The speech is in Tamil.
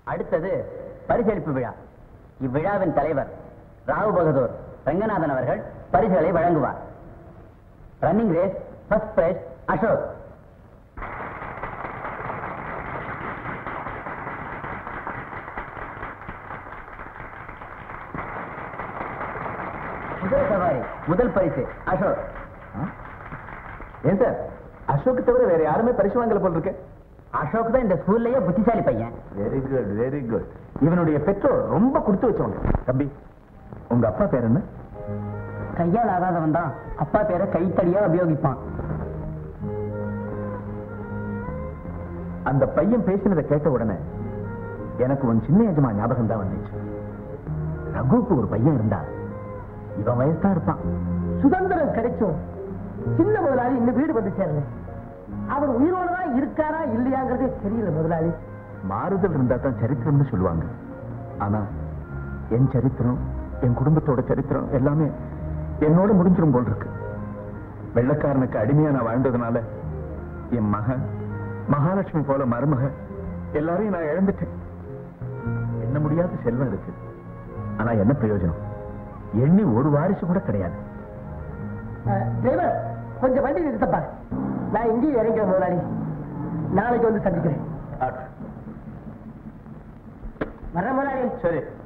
அடுத்தது பரிசளிப்பு விழா இவ்விழாவின் தலைவர் ராவ் பகதூர் ரங்கநாதன் அவர்கள் பரிசுகளை வழங்குவார் running race first prize Ashok முதல் சவாரி முதல் பரிசு அசோக் ஏன் சார் அசோக் தவிர வேற யாருமே பரிசு வாங்கல போல் இருக்கு அசோக் தான் இந்த ஸ்கூல்லயே புத்திசாலி பையன் வெரி குட் வெரி குட் இவனுடைய பெற்றோர் ரொம்ப கொடுத்து வச்சவங்க தம்பி உங்க அப்பா பேர் என்ன கையால் ஆகாதவன் தான் அப்பா பேரை கைத்தடியா உபயோகிப்பான் அந்த பையன் பேசினதை கேட்ட உடனே எனக்கு உன் சின்ன எஜமா ஞாபகம் தான் வந்துச்சு ரகுவுக்கு ஒரு பையன் இருந்தா இவன் வயசா இருப்பான் சுதந்திரம் கிடைச்சும் சின்ன முதலாளி இன்னும் வீடு வந்து சேரல அவர் உயிரோட தான் இருக்காரா இல்லையாங்கிறதே தெரியல முதலாளி மாறுதல் இருந்தா தான் சரித்திரம்னு சொல்லுவாங்க ஆனா என் சரித்திரம் என் குடும்பத்தோட சரித்திரம் எல்லாமே என்னோட முடிஞ்சிரும் போல் இருக்கு வெள்ளக்காரனுக்கு அடிமையா நான் வாழ்ந்ததுனால என் மகன் மகாலட்சுமி போல மருமக எல்லாரையும் நான் இழந்துட்டேன் என்ன முடியாத செல்வம் இருக்கு ஆனா என்ன பிரயோஜனம் எண்ணி ஒரு வாரிசு கூட கிடையாது டிரைவர் கொஞ்சம் வண்டி நிறுத்தப்பா நான் இங்கேயும் இறங்கிறேன் முதலாளி நாளைக்கு வந்து சந்திக்கிறேன் வர்றேன் முதலாளி சரி